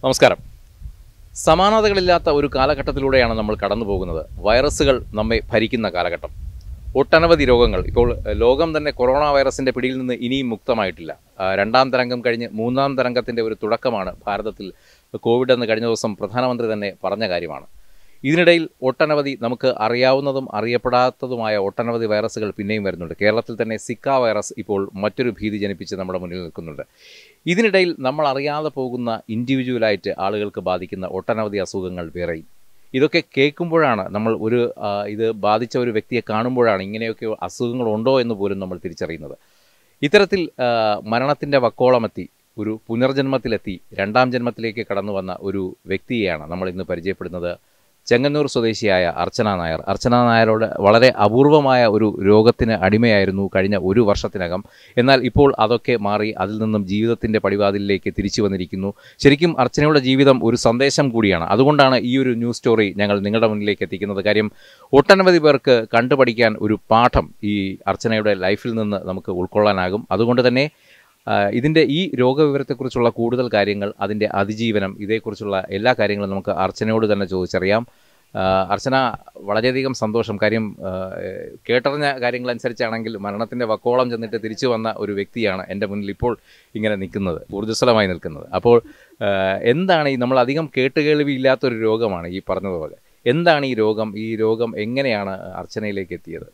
നമസ്കാരം സമാനതകളില്ലാത്ത ഒരു കാലഘട്ടത്തിലൂടെയാണ് നമ്മൾ കടന്നു പോകുന്നത് വൈറസുകൾ നമ്മെ ഭരിക്കുന്ന കാലഘട്ടം ഒട്ടനവധി രോഗങ്ങൾ ഇപ്പോൾ എഹ്, ലോകം തന്നെ കൊറോണ വൈറസിന്റെ പിടിയിൽ നിന്ന് ഇനിയും മുക്തമായിട്ടില്ല ആ, രണ്ടാം തരംഗം കഴിഞ്ഞ് മൂന്നാം തരംഗത്തിന്റെ ഒരു തുടക്കമാണ് ഭാരതത്തിൽ കോവിഡ് എന്ന് കഴിഞ്ഞ ദിവസം പ്രധാനമന്ത്രി തന്നെ പറഞ്ഞ കാര്യമാണ് ഇതിനിടയിൽ ഒട്ടനവധി നമുക്ക് അറിയാവുന്നതും അറിയപ്പെടാത്തതുമായ ഒട്ടനവധി വൈറസുകൾ പിന്നെയും വരുന്നുണ്ട് കേരളത്തിൽ തന്നെ സിക്ക വൈറസ് ഇപ്പോൾ മറ്റൊരു ഭീതി ജനിപ്പിച്ച് നമ്മുടെ മുന്നിൽ നിൽക്കുന്നുണ്ട് ഇതിനിടയിൽ നമ്മൾ അറിയാതെ പോകുന്ന ഇൻഡിവിജ്വലായിട്ട് ആളുകൾക്ക് ബാധിക്കുന്ന ഒട്ടനവധി അസുഖങ്ങൾ വേറെയും ഇതൊക്കെ കേൾക്കുമ്പോഴാണ് നമ്മൾ ഒരു ആ, ഇത് ബാധിച്ച ഒരു വ്യക്തിയെ കാണുമ്പോഴാണ് ഇങ്ങനെയൊക്കെ അസുഖങ്ങളുണ്ടോ എന്ന് പോലും നമ്മൾ തിരിച്ചറിയുന്നത് ഇത്തരത്തിൽ ആ, മരണത്തിൻ്റെ വക്കോളമെത്തി ഒരു പുനർജന്മത്തിലെത്തി രണ്ടാം ജന്മത്തിലേക്ക് കടന്നു വന്ന ഒരു വ്യക്തിയെയാണ് നമ്മൾ ഇന്ന് പരിചയപ്പെടുന്നത് ചെങ്ങന്നൂർ സ്വദേശിയായ അർച്ചന നായർ അർച്ചന നായരോട് വളരെ അപൂർവമായ ഒരു രോഗത്തിന് അടിമയായിരുന്നു കഴിഞ്ഞ ഒരു വർഷത്തിനകം എന്നാൽ ഇപ്പോൾ അതൊക്കെ മാറി അതിൽ നിന്നും ജീവിതത്തിൻ്റെ പടിവാതിലിലേക്ക് തിരിച്ചു വന്നിരിക്കുന്നു ശരിക്കും അർച്ചനയുടെ ജീവിതം ഒരു സന്ദേശം കൂടിയാണ് അതുകൊണ്ടാണ് ഈ ഒരു ന്യൂസ് സ്റ്റോറി ഞങ്ങൾ നിങ്ങളുടെ മുന്നിലേക്ക് എത്തിക്കുന്നത് കാര്യം ഒട്ടനവധി പേർക്ക് കണ്ടുപഠിക്കാൻ ഒരു പാഠം ഈ അർച്ചനയുടെ ലൈഫിൽ നിന്ന് നമുക്ക് ഉൾക്കൊള്ളാനാകും അതുകൊണ്ട് തന്നെ ആ, ഇതിൻ്റെ ഈ രോഗവിവരത്തെക്കുറിച്ചുള്ള കൂടുതൽ കാര്യങ്ങൾ അതിൻ്റെ അതിജീവനം ഇതേക്കുറിച്ചുള്ള എല്ലാ കാര്യങ്ങളും നമുക്ക് അർച്ചനയോട് തന്നെ ചോദിച്ചറിയാം ആ, അർച്ചന വളരെയധികം സന്തോഷം കാര്യം ആ, കേട്ടറിഞ്ഞ കാര്യങ്ങളനുസരിച്ചാണെങ്കിൽ മരണത്തിൻ്റെ വക്കോളം ചെന്നിട്ട് തിരിച്ചു വന്ന ഒരു വ്യക്തിയാണ് എൻ്റെ മുന്നിൽ ഇപ്പോൾ ഇങ്ങനെ നിൽക്കുന്നത് ഊർജ്ജസ്വലമായി നിൽക്കുന്നത് അപ്പോൾ ആ, എന്താണ് ഈ നമ്മൾ അധികം കേട്ടുകേൾവി ഇല്ലാത്തൊരു രോഗമാണ് ഈ പറഞ്ഞതുപോലെ എന്താണ് ഈ രോഗം ഈ രോഗം എങ്ങനെയാണ് അർച്ചനയിലേക്ക് എത്തിയത്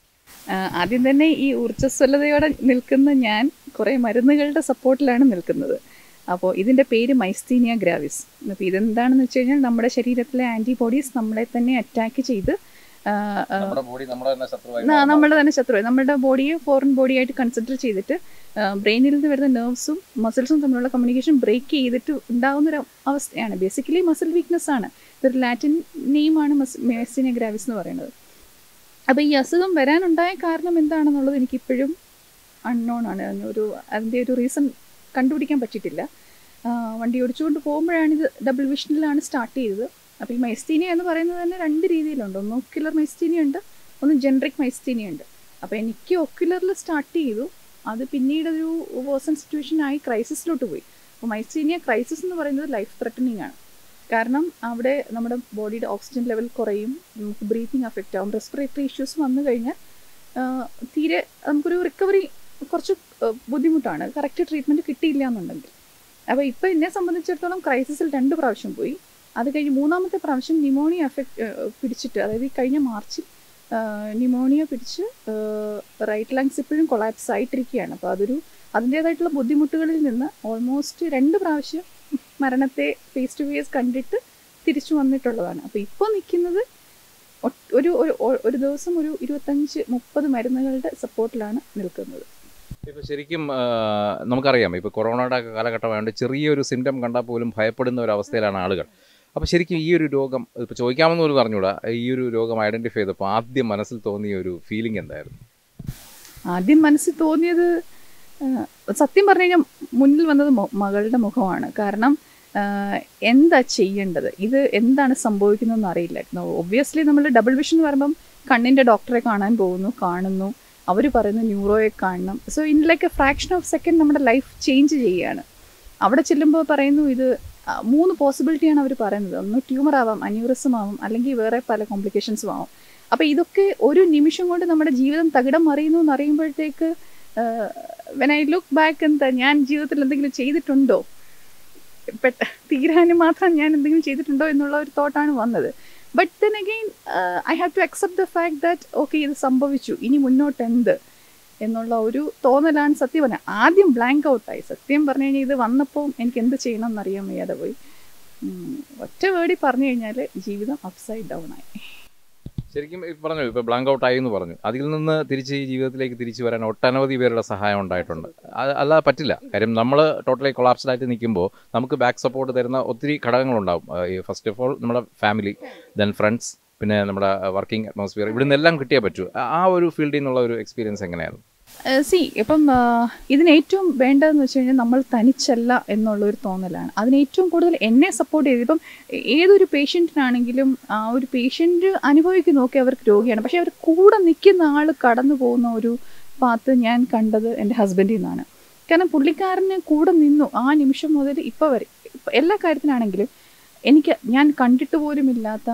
ആ, ആദ്യം തന്നെ ഈ ഊർജ്ജസ്വലതയോടെ നിൽക്കുന്ന ഞാൻ കുറേ മരുന്നുകളുടെ സപ്പോർട്ടിലാണ് നിൽക്കുന്നത് അപ്പോൾ ഇതിൻ്റെ പേര് മൈസ്തീനിയ ഗ്രാവിസ് അപ്പോൾ ഇതെന്താണെന്ന് വെച്ച് കഴിഞ്ഞാൽ നമ്മുടെ ശരീരത്തിലെ ആൻറ്റിബോഡീസ് നമ്മളെ തന്നെ അറ്റാക്ക് ചെയ്ത് ആ, ആ, നമ്മുടെ ബോഡി നമ്മുടെ തന്നെ ശത്രുവായി ന- നമ്മുടെ തന്നെ ശത്രു നമ്മുടെ ബോഡിയെ ഫോറിൻ ബോഡിയായിട്ട് കൺസിഡർ ചെയ്തിട്ട് ബ്രെയിനിൽ നിന്ന് വരുന്ന നെർവ്സും മസിൽസും തമ്മിലുള്ള കമ്മ്യൂണിക്കേഷൻ ബ്രേക്ക് ചെയ്തിട്ട് ഉണ്ടാകുന്ന ഒരു അവസ്ഥയാണ് ബേസിക്കലി മസിൽ വീക്ക്നെസ് ആണ് ഇതൊരു ലാറ്റിൻ നെയിമാണ് മെസ്സിനിയ ഗ്രാവിസ് എന്ന് പറയുന്നത് അപ്പോൾ ഈ അസുഖം വരാനുണ്ടായ കാരണം എന്താണെന്നുള്ളത് എനിക്കിപ്പോഴും അൺനോൺ ആണ് അതിനൊരു അതിൻ്റെ ഒരു റീസൺ കണ്ടുപിടിക്കാൻ പറ്റിയിട്ടില്ല ആ, വണ്ടി ഓടിച്ചുകൊണ്ട് പോകുമ്പോഴാണ് ഇത് ഡബിൾ വിഷനിലാണ് സ്റ്റാർട്ട് ചെയ്തത് അപ്പോൾ ഈ മൈസ്തീനിയ എന്ന് പറയുന്നത് തന്നെ രണ്ട് രീതിയിലുണ്ട് ഒന്ന് ഒക്യുലർ മൈസ്തീനിയ ഉണ്ട് ഒന്ന് ജനറിക് മൈസ്തീനിയ ഉണ്ട് അപ്പോൾ എനിക്ക് ഒക്യുലറിൽ സ്റ്റാർട്ട് ചെയ്തു അത് പിന്നീട് ഒരു വേഴ്സൺ സിറ്റുവേഷൻ ആയി ക്രൈസിസിലോട്ട് പോയി അപ്പോൾ മൈസ്തീനിയ ക്രൈസിസ് എന്ന് പറയുന്നത് ലൈഫ് ത്രെട്ടനിങ് ആണ് കാരണം അവിടെ നമ്മുടെ ബോഡിയുടെ ഓക്സിജൻ ലെവൽ കുറയും നമുക്ക് ബ്രീത്തിങ് അഫക്റ്റ് ആവും റെസ്പിറേറ്ററി ഇഷ്യൂസ് വന്നു കഴിഞ്ഞാൽ ആ, തീരെ നമുക്കൊരു റിക്കവറി കുറച്ച് ആ, ബുദ്ധിമുട്ടാണ് കറക്റ്റ് ട്രീറ്റ്മെൻറ്റ് കിട്ടിയില്ല എന്നുണ്ടെങ്കിൽ അപ്പോൾ ഇപ്പോൾ എന്നെ സംബന്ധിച്ചിടത്തോളം ക്രൈസിസിൽ രണ്ട് പ്രാവശ്യം പോയി അത് കഴിഞ്ഞ് മൂന്നാമത്തെ പ്രാവശ്യം ന്യൂമോണിയ എഫക്റ്റ് പിടിച്ചിട്ട് അതായത് ഈ കഴിഞ്ഞ മാർച്ചിൽ ന്യൂമോണിയ പിടിച്ച് റൈറ്റ് ലങ്സ് ഇപ്പോഴും കൊളാപ്സ് ആയിട്ടിരിക്കുകയാണ് അപ്പോൾ അതൊരു അതിൻ്റേതായിട്ടുള്ള ബുദ്ധിമുട്ടുകളിൽ നിന്ന് ഓൾമോസ്റ്റ് രണ്ട് പ്രാവശ്യം മരണത്തെ ഫേസ് ടു ഫേസ് കണ്ടിട്ട് തിരിച്ചു വന്നിട്ടുള്ളതാണ് അപ്പോൾ ഇപ്പോൾ നിൽക്കുന്നത് ഒട്ട്- ഒരു ഒരു- ഒരു ദിവസം ഒരു ഇരുപത്തഞ്ച് മുപ്പത് മരുന്നുകളുടെ സപ്പോർട്ടിലാണ് നിൽക്കുന്നത് ഇപ്പൊ ശരിക്കും ആ, നമുക്കറിയാം ഇപ്പൊ കൊറോണയുടെ കാലഘട്ടമായതുകൊണ്ട് ചെറിയൊരു സിംറ്റം കണ്ടാൽ പോലും ഭയപ്പെടുന്ന ഒരു അവസ്ഥയിലാണ് ആളുകൾ അപ്പോൾ ശരിക്കും ഈ ഒരു രോഗം ഇപ്പോൾ ചോദിക്കാമെന്ന് പോലും പറഞ്ഞൂടാ ഈ ഒരു രോഗം ഐഡന്റിഫൈ ചെയ്തപ്പോൾ ആദ്യം മനസ്സിൽ തോന്നിയ ഒരു ഫീലിംഗ് എന്തായിരുന്നു ആദ്യം മനസ്സിൽ തോന്നിയത് ആ, സത്യം പറഞ്ഞു കഴിഞ്ഞാൽ മുന്നിൽ വന്നത് മൊ- മകളുടെ മുഖമാണ് കാരണം ആ, എന്താ ചെയ്യേണ്ടത് ഇത് എന്താണ് സംഭവിക്കുന്നതെന്ന് അറിയില്ലായിരുന്നു ഒബ്വിയസ്ലി നമ്മൾ ഡബിൾ വിഷൻ എന്ന് പറയുമ്പം കണ്ണിൻ്റെ ഡോക്ടറെ കാണാൻ പോകുന്നു കാണുന്നു അവർ പറയുന്നു ന്യൂറോയെ കാണണം so in like a fraction of second നമ്മുടെ ലൈഫ് ചേഞ്ച് ചെയ്യുകയാണ് അവിടെ ചെല്ലുമ്പോൾ പറയുന്നു ഇത് ആ, മൂന്ന് പോസിബിലിറ്റിയാണ് അവർ പറയുന്നത് ഒന്ന് ട്യൂമർ ആവാം അന്യൂറിസം ആവാം അല്ലെങ്കിൽ വേറെ പല കോംപ്ലിക്കേഷൻസും ആവാം അപ്പോൾ ഇതൊക്കെ ഒരു നിമിഷം കൊണ്ട് നമ്മുടെ ജീവിതം തകിടം മറിയുന്നു എന്ന് അറിയുമ്പോഴത്തേക്ക് വെൻ ഐ ലുക്ക് ബാക്ക് എന്താ ഞാൻ ജീവിതത്തിൽ എന്തെങ്കിലും ചെയ്തിട്ടുണ്ടോ പെട്ട തീരാനും മാത്രം ഞാൻ എന്തെങ്കിലും ചെയ്തിട്ടുണ്ടോ എന്നുള്ള ഒരു തോട്ടാണ് വന്നത് but then again I have to accept the fact that okay ഇത് സംഭവിച്ചു ഇനി മുന്നോട്ട് എന്ത് എന്നുള്ള ഒരു തോന്നലാണ് സത്യം പറഞ്ഞാൽ ആദ്യം ബ്ലാങ്ക് ഔട്ടായി സത്യം പറഞ്ഞു കഴിഞ്ഞാൽ ഇത് വന്നപ്പോൾ എനിക്ക് എന്ത് ചെയ്യണം എന്നറിയാൻ വയ്യാതെ പോയി ഉം, ഒറ്റ വേർഡിൽ പറഞ്ഞു കഴിഞ്ഞാൽ ജീവിതം അപ്സൈഡ് ഡൗൺ ആയി ശരിക്കും ഈ പറഞ്ഞു ഇപ്പോൾ ബ്ലാങ്ക് ഔട്ട് ആയി എന്ന് പറഞ്ഞു അതിൽ നിന്ന് തിരിച്ച് ഈ ജീവിതത്തിലേക്ക് തിരിച്ചു വരാൻ ഒട്ടനവധി പേരുടെ സഹായം ഉണ്ടായിട്ടുണ്ട് അത് അല്ലാതെ പറ്റില്ല കാര്യം നമ്മൾ ടോട്ടലി കൊളാപ്സ്ഡ് ആയിട്ട് നിൽക്കുമ്പോൾ നമുക്ക് ബാക്ക് സപ്പോർട്ട് തരുന്ന ഒത്തിരി ഘടകങ്ങളുണ്ടാവും ഫസ്റ്റ് ഓഫ് ഓൾ നമ്മുടെ ഫാമിലി ദെൻ ഫ്രണ്ട്സ് പിന്നെ നമ്മുടെ വർക്കിംഗ് അറ്റ്മോസ്ഫിയർ ഇവിടെ നിന്നെല്ലാം കിട്ടിയേ പറ്റൂ ആ- ആ ഒരു ഫീൽഡിൽ നിന്നുള്ള ഒരു എക്സ്പീരിയൻസ് എങ്ങനെയായിരുന്നു സി ഇപ്പം ആ, ഇതിന് ഏറ്റവും വേണ്ടതെന്ന് വെച്ച് കഴിഞ്ഞാൽ നമ്മൾ തനിച്ചല്ല എന്നുള്ളൊരു തോന്നലാണ് അതിന് ഏറ്റവും കൂടുതൽ എന്നെ സപ്പോർട്ട് ചെയ്ത് ഇപ്പം ഏതൊരു പേഷ്യൻറ്റിനാണെങ്കിലും ആ ഒരു പേഷ്യൻ്റ് അനുഭവിക്കുന്ന നോക്കി അവർക്ക് രോഗിയാണ് പക്ഷേ അവർ കൂടെ നിൽക്കുന്ന ആൾ കടന്നു പോകുന്ന ഒരു പാത്ത് ഞാൻ കണ്ടത് എൻ്റെ ഹസ്ബൻഡിൽ നിന്നാണ് കാരണം പുള്ളിക്കാരന് കൂടെ നിന്നു ആ നിമിഷം മുതൽ ഇപ്പോൾ വരെ എല്ലാ കാര്യത്തിനാണെങ്കിലും എനിക്ക് ഞാൻ കണ്ടിട്ട് പോലും ഇല്ലാത്ത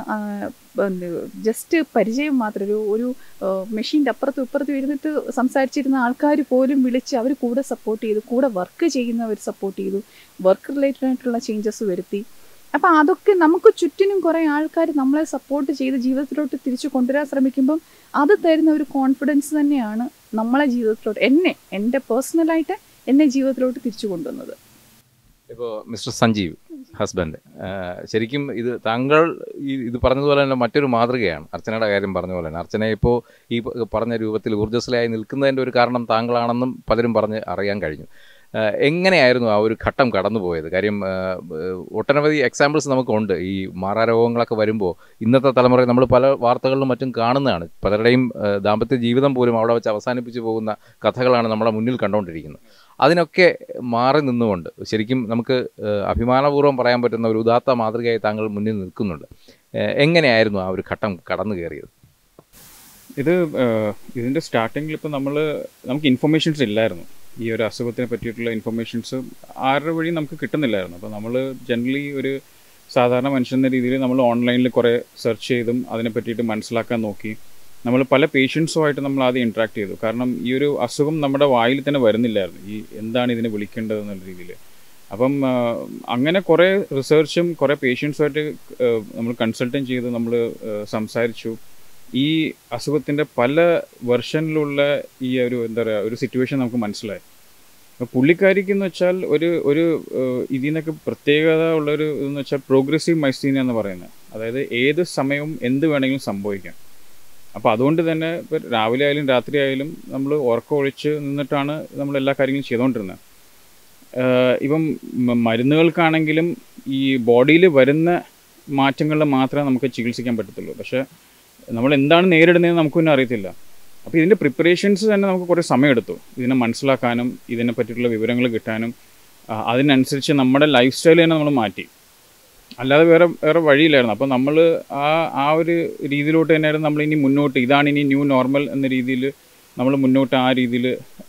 ജസ്റ്റ് പരിചയം മാത്രം ഒരു ഒരു മെഷീൻ്റെ അപ്പുറത്തും ഇപ്പുറത്തും ഇരുന്നിട്ട് സംസാരിച്ചിരുന്ന ആൾക്കാർ പോലും വിളിച്ച് അവർ കൂടെ സപ്പോർട്ട് ചെയ്തു കൂടെ വർക്ക് ചെയ്യുന്നവർ സപ്പോർട്ട് ചെയ്തു വർക്ക് റിലേറ്റഡ് ആയിട്ടുള്ള ചേഞ്ചസ് വരുത്തി അപ്പം അതൊക്കെ നമുക്ക് ചുറ്റിനും കുറേ ആൾക്കാർ നമ്മളെ സപ്പോർട്ട് ചെയ്ത് ജീവിതത്തിലോട്ട് തിരിച്ചു കൊണ്ടുവരാൻ ശ്രമിക്കുമ്പം അത് തരുന്ന ഒരു കോൺഫിഡൻസ് തന്നെയാണ് നമ്മളെ ജീവിതത്തിലോട്ട് എന്നെ എൻ്റെ പേഴ്സണലായിട്ട് എന്നെ ജീവിതത്തിലോട്ട് തിരിച്ചു കൊണ്ടുവന്നത് ഇപ്പോൾ മിസ്റ്റർ സഞ്ജീവ് ഹസ്ബൻഡ് ശരിക്കും ഇത് താങ്കൾ ഈ ഇത് പറഞ്ഞതുപോലെ തന്നെ മറ്റൊരു മാതൃകയാണ് അർച്ചനയുടെ കാര്യം പറഞ്ഞ പോലെ തന്നെ അർച്ചന ഇപ്പോൾ ഈ പ- പറഞ്ഞ രൂപത്തിൽ ഊർജ്ജസ്വലയായി നിൽക്കുന്നതിൻ്റെ ഒരു കാരണം താങ്കളാണെന്നും പലരും പറഞ്ഞ് അറിയാൻ കഴിഞ്ഞു ആ, എങ്ങനെയായിരുന്നു ആ ഒരു ഘട്ടം കടന്നുപോയത് കാര്യം ആ, ഏഹ്, ഒട്ടനവധി എക്സാമ്പിൾസ് നമുക്കുണ്ട് ഈ മാറാരോഗങ്ങളൊക്കെ വരുമ്പോൾ ഇന്നത്തെ തലമുറ നമ്മൾ പല വാർത്തകളിലും മറ്റും കാണുന്നതാണ് പലരുടെയും ആ, ദാമ്പത്യ ജീവിതം പോലും അവിടെ വെച്ച് അവസാനിപ്പിച്ചു പോകുന്ന കഥകളാണ് നമ്മുടെ മുന്നിൽ കണ്ടുകൊണ്ടിരിക്കുന്നത് അതിനൊക്കെ മാറി നിന്നുകൊണ്ട് ശരിക്കും നമുക്ക് ഏഹ്, അഭിമാനപൂർവ്വം പറയാൻ പറ്റുന്ന ഒരു ഉദാത്ത മാതൃകയായി താങ്കൾ മുന്നിൽ നിൽക്കുന്നുണ്ട് ഏഹ്, എങ്ങനെയായിരുന്നു ആ ഒരു ഘട്ടം കടന്നു കയറിയത് ഇത് ഏഹ്, ഇതിൻ്റെ സ്റ്റാർട്ടിങ്ങിൽ ഇപ്പോൾ നമ്മൾ നമുക്ക് ഇൻഫർമേഷൻസ് ഇല്ലായിരുന്നു ഈ ഒരു അസുഖത്തിനെ പറ്റിയിട്ടുള്ള ഇൻഫർമേഷൻസ് ആരുടെ വഴി നമുക്ക് കിട്ടുന്നില്ലായിരുന്നു അപ്പോൾ നമ്മൾ ജനറലി ഒരു സാധാരണ മനുഷ്യൻ എന്ന രീതിയിൽ നമ്മൾ ഓൺലൈനിൽ കുറേ സെർച്ച് ചെയ്തും അതിനെ പറ്റിയിട്ട് മനസ്സിലാക്കാൻ നോക്കി നമ്മൾ പല പേഷ്യൻസുമായിട്ട് നമ്മൾ ആദ്യം ഇൻട്രാക്ട് ചെയ്തു കാരണം ഈ ഒരു അസുഖം നമ്മുടെ വായിൽ തന്നെ വരുന്നില്ലായിരുന്നു ഈ എന്താണ് ഇതിനെ വിളിക്കേണ്ടത് എന്നുള്ള രീതിയിൽ അപ്പം ആ, അങ്ങനെ കുറേ റിസർച്ചും കുറേ പേഷ്യൻസുമായിട്ട് നമ്മൾ കൺസൾട്ടും ചെയ്ത് നമ്മൾ സംസാരിച്ചു ഈ അസുഖത്തിൻ്റെ പല വെർഷനിലുള്ള ഈ ഒരു എന്താ പറയുക ഒരു സിറ്റുവേഷൻ നമുക്ക് മനസ്സിലായി അപ്പോൾ പുള്ളിക്കാരിക്ക് എന്ന് വെച്ചാൽ ഒരു ഒരു ഏഹ്, ഇതിൽ നിന്നൊക്കെ പ്രത്യേകത ഉള്ളൊരു ഇതെന്ന് വെച്ചാൽ പ്രോഗ്രസീവ് മൈസ്റ്റീനിയ എന്ന് പറയുന്നത് അതായത് ഏത് സമയവും എന്ത് വേണമെങ്കിലും സംഭവിക്കാം അപ്പോൾ അതുകൊണ്ട് തന്നെ ഇപ്പോൾ രാവിലെ ആയാലും രാത്രി ആയാലും നമ്മൾ ഉറക്കം ഒഴിച്ച് നിന്നിട്ടാണ് നമ്മൾ എല്ലാ കാര്യങ്ങളും ചെയ്തുകൊണ്ടിരുന്നത് ഏഹ്, ഇപ്പം മ- മരുന്നുകൾക്കാണെങ്കിലും ഈ ബോഡിയിൽ വരുന്ന മാറ്റങ്ങളിൽ മാത്രമേ നമുക്ക് ചികിത്സിക്കാൻ പറ്റത്തുള്ളൂ പക്ഷേ നമ്മൾ എന്താണ് നേരിടുന്നതെന്ന് നമുക്ക് പിന്നെ അറിയത്തില്ല അപ്പോൾ ഇതിൻ്റെ പ്രിപ്പറേഷൻസ് തന്നെ നമുക്ക് കുറേ സമയമെടുത്തു ഇതിനെ മനസ്സിലാക്കാനും ഇതിനെ പറ്റിയിട്ടുള്ള വിവരങ്ങൾ കിട്ടാനും ആ, അതിനനുസരിച്ച് നമ്മുടെ ലൈഫ് സ്റ്റൈൽ തന്നെ നമ്മൾ മാറ്റി അല്ലാതെ വേറെ വേറെ വഴിയില്ലായിരുന്നു അപ്പോൾ നമ്മൾ ആ ആ ഒരു രീതിയിലോട്ട് തന്നെയായിരുന്നു നമ്മൾ ഇനി മുന്നോട്ട് ഇതാണ് ഇനി ന്യൂ നോർമൽ എന്ന രീതിയിൽ നമ്മൾ മുന്നോട്ട് ആ രീതിയിൽ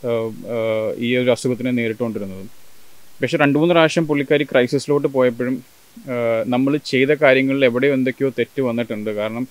ഈ ഒരു അസുഖത്തിനെ നേരിട്ടുകൊണ്ടിരുന്നതും പക്ഷെ രണ്ട് മൂന്ന് പ്രാവശ്യം പുള്ളിക്കാരി ക്രൈസിസിലോട്ട് പോയപ്പോഴും നമ്മൾ ചെയ്ത കാര്യങ്ങളിൽ എവിടെയോ എന്തൊക്കെയോ തെറ്റ് വന്നിട്ടുണ്ട് കാരണം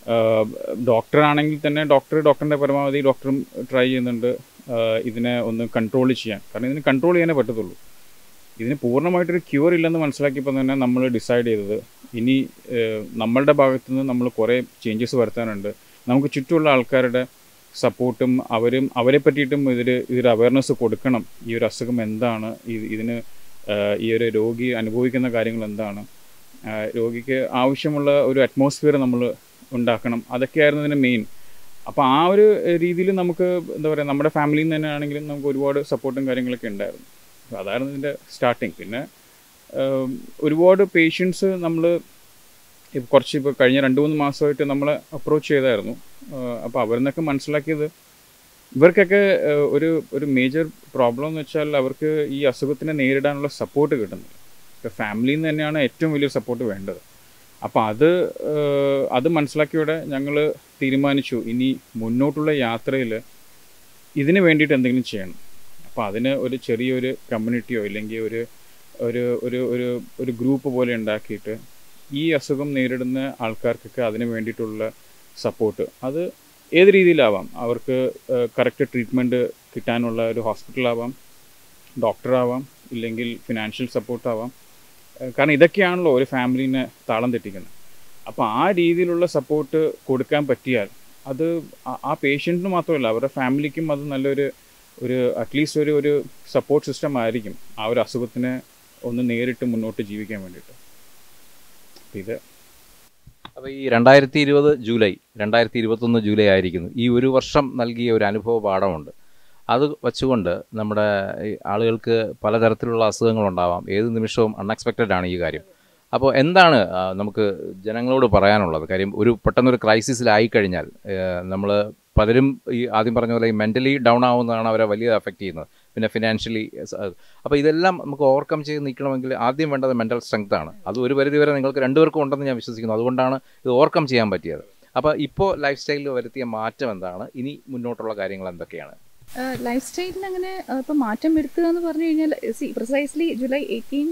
ഡോക്ടർ ആണെങ്കിൽ തന്നെ ഡോക്ടർ ഡോക്ടറിൻ്റെ പരമാവധി ഡോക്ടറും ട്രൈ ചെയ്യുന്നുണ്ട് ആഹ് ഇതിനെ ഒന്ന് കൺട്രോൾ ചെയ്യാൻ കാരണം ഇതിന് കൺട്രോൾ ചെയ്യാനേ പറ്റത്തുള്ളൂ ഇതിന് പൂർണ്ണമായിട്ടൊരു ക്യൂർ ഇല്ലെന്ന് മനസ്സിലാക്കിയപ്പോൾ തന്നെ നമ്മൾ ഡിസൈഡ് ചെയ്തത് ഇനി ആഹ് നമ്മളുടെ ഭാഗത്തു നിന്ന് നമ്മൾ കുറേ ചേഞ്ചസ് വരുത്താനുണ്ട് നമുക്ക് ചുറ്റുമുള്ള ആൾക്കാരുടെ സപ്പോർട്ടും അവരും അവരെ പറ്റിയിട്ടും ഇതിൽ ഇതൊരു അവയർനെസ് കൊടുക്കണം ഈ ഒരു അസുഖം എന്താണ് ഇത് ഇതിന് ആഹ് ഈ ഒരു രോഗി അനുഭവിക്കുന്ന കാര്യങ്ങൾ എന്താണ് ആഹ് രോഗിക്ക് ആവശ്യമുള്ള ഒരു അറ്റ്മോസ്ഫിയർ നമ്മൾ ഉണ്ടാക്കണം അതൊക്കെയായിരുന്നു ഇതിൻ്റെ മെയിൻ അപ്പോൾ ആ ഒരു രീതിയിൽ നമുക്ക് എന്താ പറയുക നമ്മുടെ ഫാമിലിയിൽ നിന്ന് തന്നെ ആണെങ്കിലും നമുക്ക് ഒരുപാട് സപ്പോർട്ടും കാര്യങ്ങളൊക്കെ ഉണ്ടായിരുന്നു അപ്പോൾ അതായിരുന്നു ഇതിൻ്റെ സ്റ്റാർട്ടിങ് പിന്നെ ആം, ഒരുപാട് പേഷ്യൻസ് നമ്മൾ കുറച്ച് ഇപ്പോൾ കഴിഞ്ഞ രണ്ട് മൂന്ന് മാസമായിട്ട് നമ്മളെ അപ്രോച്ച് ചെയ്തായിരുന്നു അപ്പോൾ അവരിന്നൊക്കെ മനസ്സിലാക്കിയത് ഇവർക്കൊക്കെ ആ, ഒരു ഒരു മേജർ പ്രോബ്ലം എന്ന് വെച്ചാൽ അവർക്ക് ഈ അസുഖത്തിനെ നേരിടാനുള്ള സപ്പോർട്ട് കിട്ടുന്നില്ല ഇപ്പോൾ ഫാമിലിയിൽ നിന്ന് തന്നെയാണ് ഏറ്റവും വലിയ സപ്പോർട്ട് വേണ്ടത് അപ്പോൾ അത് ഏഹ്, അത് മനസ്സിലാക്കിയോടെ ഞങ്ങൾ തീരുമാനിച്ചു ഇനി മുന്നോട്ടുള്ള യാത്രയിൽ ഇതിന് വേണ്ടിയിട്ട് എന്തെങ്കിലും ചെയ്യണം അപ്പോൾ അതിന് ഒരു ചെറിയൊരു കമ്മ്യൂണിറ്റിയോ ഇല്ലെങ്കിൽ ഒരു ഒരു ഒരു ഒരു ഒരു ഗ്രൂപ്പ് പോലെ ഉണ്ടാക്കിയിട്ട് ഈ അസുഖം നേരിടുന്ന ആൾക്കാർക്കൊക്കെ അതിന് വേണ്ടിയിട്ടുള്ള സപ്പോർട്ട് അത് ഏത് രീതിയിലാവാം അവർക്ക് കറക്റ്റ് ട്രീറ്റ്മെൻറ്റ് കിട്ടാനുള്ള ഒരു ഹോസ്പിറ്റലാവാം ഡോക്ടറാവാം ഇല്ലെങ്കിൽ ഫിനാൻഷ്യൽ സപ്പോർട്ടാവാം ഏഹ് കാരണം ഇതൊക്കെയാണല്ലോ ഒരു ഫാമിലിനെ താളം തെറ്റിക്കുന്നത് അപ്പോൾ ആ രീതിയിലുള്ള സപ്പോർട്ട് കൊടുക്കാൻ പറ്റിയാൽ അത് ആ- ആ പേഷ്യൻറ്റിന് മാത്രമല്ല അവരുടെ ഫാമിലിക്കും അത് നല്ലൊരു ഒരു അറ്റ്ലീസ്റ്റ് ഒരു ഒരു സപ്പോർട്ട് സിസ്റ്റം ആയിരിക്കും ആ ഒരു അസുഖത്തിനെ ഒന്ന് നേരിട്ട് മുന്നോട്ട് ജീവിക്കാൻ വേണ്ടിയിട്ട് അപ്പോൾ ഇത് അപ്പോൾ ഈ രണ്ടായിരത്തി ഇരുപത് ജൂലൈ രണ്ടായിരത്തി ഇരുപത്തൊന്ന് ജൂലൈ ആയിരിക്കുന്നു ഈ ഒരു വർഷം നൽകിയ ഒരു അനുഭവ പാഠമുണ്ട് അത് വച്ചുകൊണ്ട് നമ്മുടെ ഈ ആളുകൾക്ക് പലതരത്തിലുള്ള അസുഖങ്ങളുണ്ടാവാം ഏത് നിമിഷവും അൺഎക്സ്പെക്റ്റഡ് ആണ് ഈ കാര്യം അപ്പോൾ എന്താണ് ആ, നമുക്ക് ജനങ്ങളോട് പറയാനുള്ളത് കാര്യം ഒരു പെട്ടെന്നൊരു ക്രൈസിസിലായി കഴിഞ്ഞാൽ നമ്മൾ പലരും ഈ ആദ്യം പറഞ്ഞ പോലെ ഈ മെൻ്റലി ഡൗൺ ആവുന്നതാണ് അവരെ വലിയ അഫക്റ്റ് ചെയ്യുന്നത് പിന്നെ ഫിനാൻഷ്യലി അപ്പോൾ ഇതെല്ലാം നമുക്ക് ഓവർകം ചെയ്ത് നിൽക്കണമെങ്കിൽ ആദ്യം വേണ്ടത് മെൻ്റൽ സ്ട്രെങ്ത് ആണ് അത് ഒരു പരിധി വരെ നിങ്ങൾക്ക് രണ്ടുപേർക്കും ഉണ്ടെന്ന് ഞാൻ വിശ്വസിക്കുന്നു അതുകൊണ്ടാണ് ഇത് ഓവർകം ചെയ്യാൻ പറ്റിയത് അപ്പോൾ ഇപ്പോൾ ലൈഫ് സ്റ്റൈലിൽ വരുത്തിയ മാറ്റം എന്താണ് ഇനി മുന്നോട്ടുള്ള കാര്യങ്ങൾ എന്തൊക്കെയാണ് ലൈഫ് സ്റ്റൈലിന് അങ്ങനെ ഇപ്പം മാറ്റം വരുത്തുക എന്ന് പറഞ്ഞു കഴിഞ്ഞാൽ see precisely July eighteen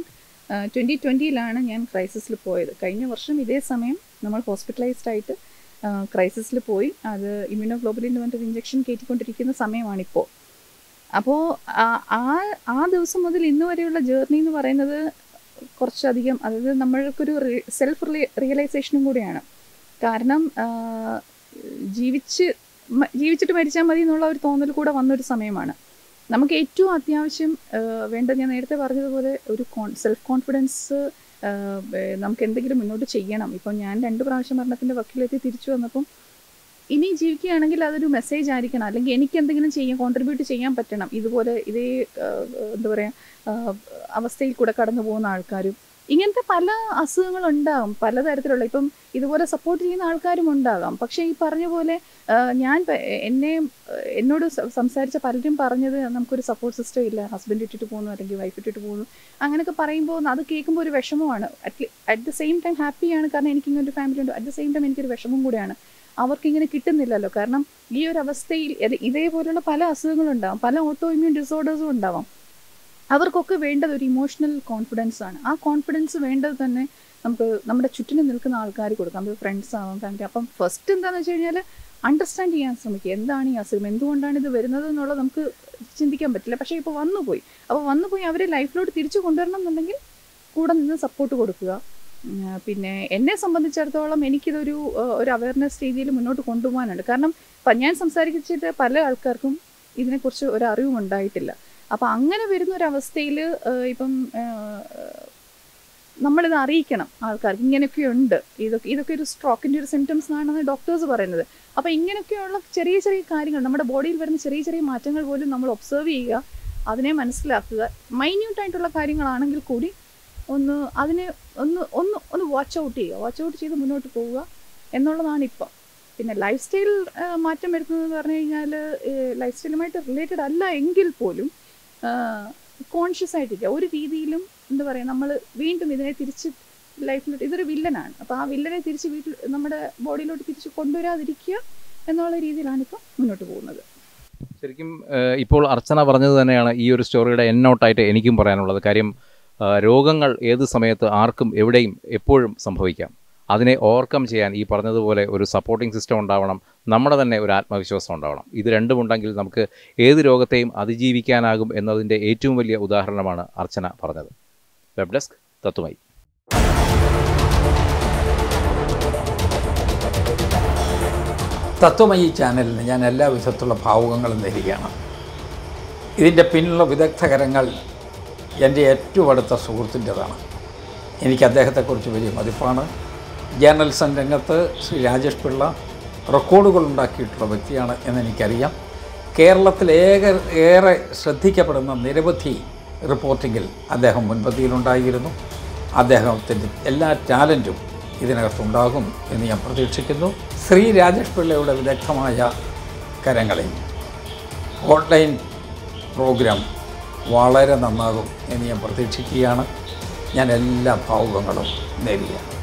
twenty ട്വൻറ്റിയിലാണ് ഞാൻ ക്രൈസിസിൽ പോയത് കഴിഞ്ഞ വർഷം ഇതേ സമയം നമ്മൾ ഹോസ്പിറ്റലൈസ്ഡ് ആയിട്ട് ക്രൈസിസിൽ പോയി അത് ഇമ്മ്യൂണോഗ്ലോബുലിൻ എന്ന് പറഞ്ഞിട്ട് ഇഞ്ചക്ഷൻ കയറ്റിക്കൊണ്ടിരിക്കുന്ന സമയമാണിപ്പോൾ അപ്പോൾ ആ ആ ദിവസം മുതൽ ഇന്ന് വരെയുള്ള ജേർണി എന്ന് പറയുന്നത് കുറച്ചധികം അതായത് നമ്മൾക്കൊരു സെൽഫ് റിയലൈസേഷനും കൂടിയാണ് കാരണം ആ, ജീവിച്ച് മ- ജീവിച്ചിട്ട് മരിച്ചാൽ മതി എന്നുള്ള ഒരു തോന്നൽ കൂടെ വന്നൊരു സമയമാണ് നമുക്ക് ഏറ്റവും അത്യാവശ്യം ആ, വേണ്ടത് ഞാൻ നേരത്തെ പറഞ്ഞതുപോലെ ഒരു കോൺ സെൽഫ് കോൺഫിഡൻസ് നമുക്ക് എന്തെങ്കിലും മുന്നോട്ട് ചെയ്യണം ഇപ്പം ഞാൻ രണ്ട് പ്രാവശ്യം മരണത്തിൻ്റെ വക്കിലെത്തി തിരിച്ചു വന്നപ്പം ഇനി ജീവിക്കുകയാണെങ്കിൽ അതൊരു മെസ്സേജ് ആയിരിക്കണം അല്ലെങ്കിൽ എനിക്ക് എന്തെങ്കിലും ചെയ്യാൻ കോൺട്രിബ്യൂട്ട് ചെയ്യാൻ പറ്റണം ഇതുപോലെ ഇതേ ആ, എന്താ പറയുക അവസ്ഥയിൽ കൂടെ കടന്നു പോകുന്ന ആൾക്കാരും ഇങ്ങനത്തെ പല അസുഖങ്ങളുണ്ടാകും പലതരത്തിലുള്ള ഇപ്പം ഇതുപോലെ സപ്പോർട്ട് ചെയ്യുന്ന ആൾക്കാരും ഉണ്ടാകാം പക്ഷേ ഈ പറഞ്ഞ പോലെ ആ, ഞാൻ പ- എന്നെ ആ, എന്നോട് സ- സംസാരിച്ച പലരും പറഞ്ഞത് നമുക്കൊരു സപ്പോർട്ട് സിസ്റ്റം ഇല്ല ഹസ്ബൻഡ് ഇട്ടിട്ട് പോകുന്നു അല്ലെങ്കിൽ വൈഫ് ഇട്ടിട്ട് പോകുന്നു അങ്ങനെയൊക്കെ പറയുമ്പോൾ അത് കേൾക്കുമ്പോൾ ഒരു വിഷമമാണ് അറ്റ്ലി അറ്റ് ദ സെയിം ടൈം ഹാപ്പിയാണ് കാരണം എനിക്ക് ഇങ്ങനെ ഒരു ഫാമിലി ഉണ്ട് അറ്റ് ദ സെയിം ടൈം എനിക്കൊരു വിഷമം കൂടെയാണ് അവർക്ക് ഇങ്ങനെ കിട്ടുന്നില്ലല്ലോ കാരണം ഈ ഒരു അവസ്ഥയിൽ ഇത് ഇതേപോലുള്ള പല അസുഖങ്ങളുണ്ടാവും പല ഓട്ടോ ഇമ്മ്യൂൺ ഡിസോർഡേഴ്സും ഉണ്ടാവാം അവർക്കൊക്കെ വേണ്ടത് ഒരു ഇമോഷണൽ കോൺഫിഡൻസ് ആണ് ആ കോൺഫിഡൻസ് വേണ്ടത് തന്നെ നമുക്ക് നമ്മുടെ ചുറ്റിനും നിൽക്കുന്ന ആൾക്കാർ കൊടുക്കാം അത് ഫ്രണ്ട്സ് ആവാം ഫാമിലി അപ്പം ഫസ്റ്റ് എന്താണെന്ന് വെച്ച് കഴിഞ്ഞാൽ അണ്ടർസ്റ്റാൻഡ് ചെയ്യാൻ ശ്രമിക്കുക എന്താണ് ഈ അസുഖം എന്തുകൊണ്ടാണ് ഇത് വരുന്നത് എന്നുള്ളത് നമുക്ക് ചിന്തിക്കാൻ പറ്റില്ല പക്ഷേ ഇപ്പോൾ വന്നുപോയി അപ്പോൾ വന്നുപോയി അവരെ ലൈഫിലോട്ട് തിരിച്ചു കൊണ്ടുവരണം എന്നുണ്ടെങ്കിൽ കൂടെ നിന്ന് സപ്പോർട്ട് കൊടുക്കുക ഉം, ആ, പിന്നെ എന്നെ സംബന്ധിച്ചിടത്തോളം എനിക്കിതൊരു ആ, ഒരു അവയർനെസ് രീതിയിൽ മുന്നോട്ട് കൊണ്ടുപോകാനുണ്ട് കാരണം പ- ഞാൻ സംസാരിച്ചിട്ട് പല ആൾക്കാർക്കും ഇതിനെക്കുറിച്ച് ഒരു അറിവും ഉണ്ടായിട്ടില്ല അപ്പം അങ്ങനെ വരുന്ന ഒരു അവസ്ഥയിൽ ഇപ്പം ആ, നമ്മളിത് അറിയിക്കണം ആൾക്കാർക്ക് ഇങ്ങനെയൊക്കെ ഉണ്ട് ഇതൊക്കെ ഇതൊക്കെ ഒരു സ്ട്രോക്കിൻ്റെ ഒരു സിംറ്റംസ് ആണെന്ന് ഡോക്ടേഴ്സ് പറയുന്നത് അപ്പോൾ ഇങ്ങനെയൊക്കെയുള്ള ചെറിയ ചെറിയ കാര്യങ്ങൾ നമ്മുടെ ബോഡിയിൽ വരുന്ന ചെറിയ ചെറിയ മാറ്റങ്ങൾ പോലും നമ്മൾ ഒബ്സർവ് ചെയ്യുക അതിനെ മനസ്സിലാക്കുക മൈന്യൂട്ടായിട്ടുള്ള കാര്യങ്ങളാണെങ്കിൽ കൂടി ഒന്ന് അതിനെ ഒന്ന് ഒന്ന് ഒന്ന് വാച്ച് ഔട്ട് ചെയ്യുക വാച്ച് ഔട്ട് ചെയ്ത് മുന്നോട്ട് പോവുക എന്നുള്ളതാണ് ഇപ്പം പിന്നെ ലൈഫ് സ്റ്റൈൽ മാറ്റം വരുന്നതെന്ന് പറഞ്ഞു കഴിഞ്ഞാൽ ലൈഫ് സ്റ്റൈലുമായിട്ട് റിലേറ്റഡ് അല്ല എങ്കിൽ പോലും കോൺഷ്യസ് ആയിട്ടിരിക്കുക ഒരു രീതിയിലും എന്താ പറയുക നമ്മൾ വീണ്ടും ഇതിനെ തിരിച്ച് ലൈഫിലോട്ട് ഇതൊരു വില്ലനാണ് അപ്പോൾ ആ വില്ലനെ തിരിച്ച് വീട്ടിൽ നമ്മുടെ ബോഡിയിലോട്ട് തിരിച്ച് കൊണ്ടുവരാതിരിക്കുക എന്നുള്ള രീതിയിലാണ് ഇപ്പം മുന്നോട്ട് പോകുന്നത് ശരിക്കും ഏഹ്, ഇപ്പോൾ അർച്ചന പറഞ്ഞത് തന്നെയാണ് ഈ ഒരു സ്റ്റോറിയുടെ എന്നോട്ടായിട്ട് എനിക്കും പറയാനുള്ളത് കാര്യം ആ, രോഗങ്ങൾ ഏത് സമയത്ത് ആർക്കും എവിടെയും എപ്പോഴും സംഭവിക്കാം അതിനെ ഓവർകം ചെയ്യാൻ ഈ പറഞ്ഞതുപോലെ ഒരു സപ്പോർട്ടിംഗ് സിസ്റ്റം ഉണ്ടാവണം നമ്മുടെ തന്നെ ഒരു ആത്മവിശ്വാസം ഉണ്ടാവണം ഇത് രണ്ടും ഉണ്ടെങ്കിൽ നമുക്ക് ഏത് രോഗത്തെയും അതിജീവിക്കാനാകും എന്നതിൻ്റെ ഏറ്റവും വലിയ ഉദാഹരണമാണ് അർച്ചന പറഞ്ഞത് വെബ് ഡെസ്ക് തത്വമായി തത്വമയി ചാനലിന് ഞാൻ എല്ലാ വിധത്തിലുള്ള ഭാവുകങ്ങളും നേരുകയാണ് ഇതിൻ്റെ പിന്നിലുള്ള വിദഗ്ധകരങ്ങൾ എൻ്റെ ഏറ്റവും അടുത്ത സുഹൃത്തിൻ്റെതാണ് എനിക്ക് അദ്ദേഹത്തെക്കുറിച്ച് വലിയ മതിപ്പാണ് ജേർണലിസം രംഗത്ത് ശ്രീ രാജേഷ് പിള്ള റെക്കോർഡുകൾ ഉണ്ടാക്കിയിട്ടുള്ള വ്യക്തിയാണ് എന്നെനിക്കറിയാം കേരളത്തിൽ ഏക ഏറെ ശ്രദ്ധിക്കപ്പെടുന്ന നിരവധി റിപ്പോർട്ടിങ്ങിൽ അദ്ദേഹം മുൻപന്തിയിലുണ്ടായിരുന്നു അദ്ദേഹത്തിൻ്റെ എല്ലാ ടാലൻറ്റും ഇതിനകത്തുണ്ടാകും എന്ന് ഞാൻ പ്രതീക്ഷിക്കുന്നു ശ്രീ രാജേഷ് പിള്ളയുടെ വിദഗ്ധമായ കരങ്ങളിൽ ഓൺലൈൻ പ്രോഗ്രാം വളരെ നന്നാകും എന്ന് ഞാൻ പ്രതീക്ഷിക്കുകയാണ് ഞാൻ എല്ലാ ഭാവുകങ്ങളും നേരുകയാണ്